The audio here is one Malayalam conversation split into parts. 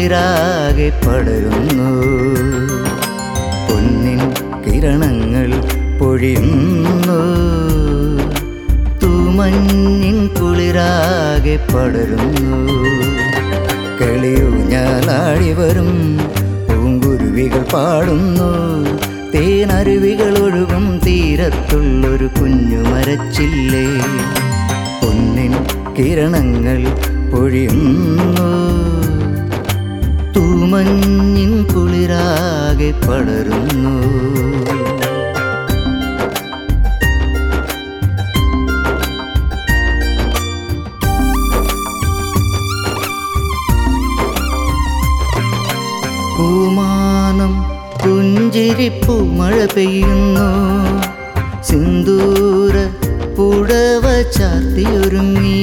കുളിരാകെ പടരുന്നു പൊന്നിൻ കിരണങ്ങൾ പൊഴിയുന്നു തൂമഞ്ഞിൻ കുളിരാകെ പടരുന്നു കളിയൂഞ്ഞാലാടി വരും പൂങ്കുരുവികൾ പാടുന്നു തേനരുവികൾ ഒഴുകും തീരത്തുള്ളൊരു കുഞ്ഞു മരച്ചില്ലേ പൊന്നിൻ കിരണങ്ങൾ പൊഴിയുന്നു തൂമഞ്ഞിൻ കുളിരാകെ പടരുന്നു പൂമാനം പുഞ്ചിരിപ്പു മഴ പെയ്യുന്നു സിന്ദൂര പുടവ ചാർത്തിയൊരുങ്ങി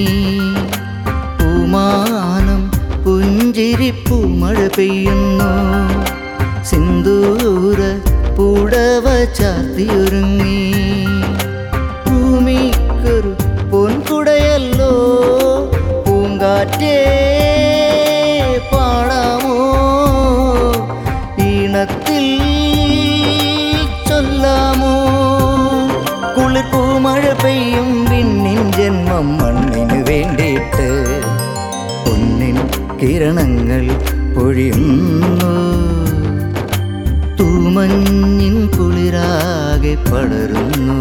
പൂമാനം പുഞ്ചിരിപ്പു മഴ പെയ്യുന്നു സിന്ദൂര പുടവ ചാർത്തിയൊരുങ്ങി ഭൂമിക്കൊരു പൊൻകുടയല്ലോ പൂങ്കാറ്റേ പാടാമോ ഈണത്തിൽ ചൊല്ലാമോ കുളിർ പൂമഴ പെയ്യും വിണ്ണിൻ ജന്മം മണ്ണിന് വേണ്ടിയിട്ട് പൊന്നിൻ കിരണങ്ങൾ പൊഴിയുന്നു തൂമഞ്ഞിൻ കുളിരാകെ പടരുന്നു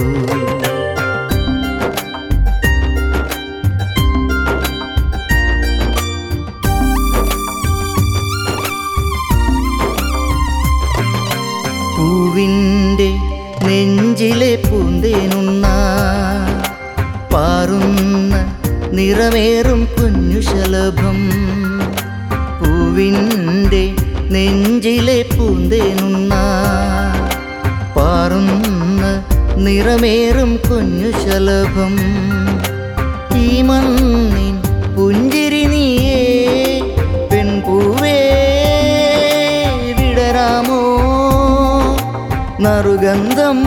പൂവിൻ്റെ നെഞ്ചിലെ പൂന്തേനുണ്ണ പാറുന്ന നിറമേറും കുഞ്ഞു ശലഭം പൂവിൻ്റെ നെഞ്ചിലെ പൂന്തേനുണ്ണ പാറുന്ന നിറമേറും കുഞ്ഞു ശലഭം ഈ മണ്ണിൻ പുഞ്ചിരി നീയേ പെൺപൂവേ വിടരാമോ നറുഗന്ധം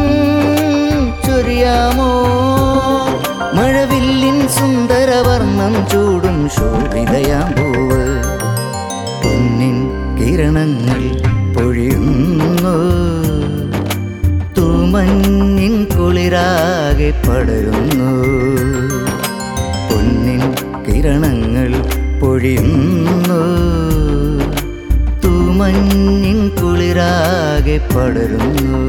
ചൊരിയാമോ മഴവില്ലിൻ സുന്ദരവർണ്ണം ചൂടും ശോഭിതയാം പൂവ് പൊന്നിൻ കിരണങ്ങൾ പൊഴിയുന്നു തൂമഞ്ഞിൻ കുളിരാകെ പടരുന്നു പൊന്നിൻ കിരണങ്ങൾ പൊഴിയുന്നു തൂമഞ്ഞിൻ കുളിരാകെ പടരുന്നു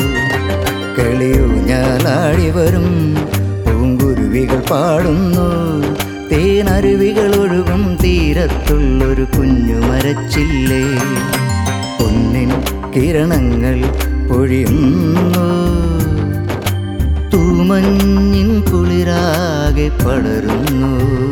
കളിയൂഞ്ഞാലാടി വരും പൂങ്കുരുവികൾ പാടുന്നു തേനരുവികൾ ഒഴുകും തീരത്തുള്ളൊരു കുഞ്ഞു മരച്ചില്ലേ പൊന്നിൻ കിരണങ്ങൾ പൊഴിയുന്നു തൂമഞ്ഞിൻ കുളിരാകെ പടരുന്നു